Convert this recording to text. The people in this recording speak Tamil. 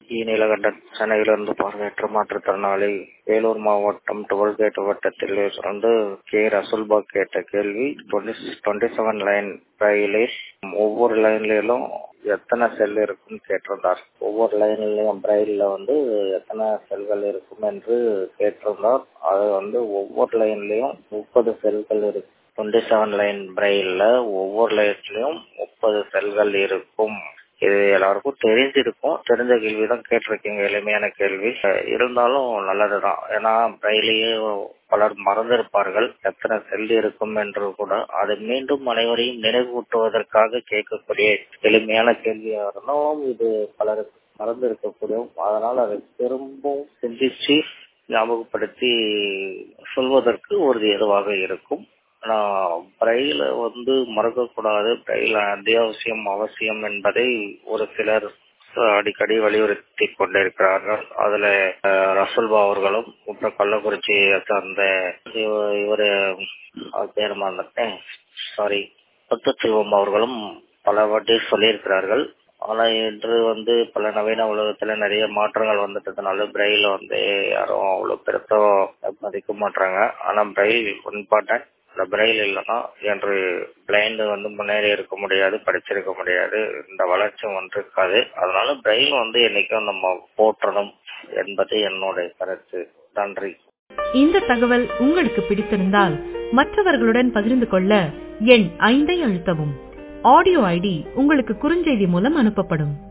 இ நீலகண்டன் சென்னையிலிருந்து பார்வையற்ற மாற்றுத்திறனாளி வேலூர் மாவட்டம் டோல்கேட் வட்டத்தில் இருந்து கே ரசூல்பா கேட்ட கேள்வி டுவெண்ட்டி செவன் லைன் ரயிலில் ஒவ்வொரு லைன்லயும் எத்தனை செல் இருக்குன்னு கேட்டிருந்தார் ஒவ்வொரு லைன்லயும் பிரைல்ல வந்து எத்தனை செல்கள் இருக்கும் என்று கேட்டிருந்தார் அது வந்து ஒவ்வொரு லைன்லயும் முப்பது செல்கள் இருக்கு டுவெண்ட்டி செவன் லைன் பிரைல்ல ஒவ்வொரு லைன்லயும் முப்பது செல்கள் இருக்கும் இது எல்லாருக்கும் தெரிஞ்சிருக்கும் தெரிஞ்ச கேள்விதான் கேட்டிருக்கீங்க எளிமையான கேள்வி இருந்தாலும் நல்லதுதான் ஏன்னா பிரைலையே பலர் மறந்திருப்பார்கள் எத்தனை செல் இருக்கும் என்று கூட அது மீண்டும் அனைவரையும் நினைவூட்டுவதற்காக கேட்கக்கூடிய எளிமையான கேள்வியா இருந்தாலும் இது பலருக்கு மறந்து இருக்கக்கூடும் அதனால் அதை திரும்பவும் சிந்திச்சு ஞாபகப்படுத்தி சொல்வதற்கு ஒரு எதுவாக இருக்கும் ஆனா பிரைல வந்து மறக்கக்கூடாது பிரைல அத்தியாவசியம் அவசியம் என்பதை ஒரு சிலர் அடிக்கடி வலியுறுத்தி கொண்டிருக்கிறார்கள் அதுல ரசூல்பா அவர்களும் அப்புறம் கள்ளக்குறிச்சி சார்ந்த இவரு பேர் மறந்துட்டேன் சாரி பத்துச்செல்வம் அவர்களும் பல வாட்டி சொல்லியிருக்கிறார்கள் ஆனா இன்று வந்து பல நவீன உலகத்துல நிறைய மாற்றங்கள் வந்துட்டதுனால பிரெயில வந்து யாரும் அவ்வளவு பெருசா மதிக்க மாட்டாங்க ஆனா பிரெயில் இம்பார்ட்டன்ட் இந்த பிரெயில் இல்லைன்னா என்று பிளைண்ட் வந்து முன்னேறி இருக்க முடியாது படிச்சிருக்க முடியாது இந்த வளர்ச்சி ஒன்று இருக்காது அதனால பிரெயில் வந்து என்னைக்கும் நம்ம போற்றணும் என்பது என்னுடைய கருத்து நன்றி இந்த தகவல் உங்களுக்கு பிடித்திருந்தால் மற்றவர்களுடன் பகிர்ந்து கொள்ள எண் ஐந்தை அழுத்தவும் ஆடியோ ஐடி உங்களுக்கு குறுஞ்செய்தி மூலம் அனுப்பப்படும்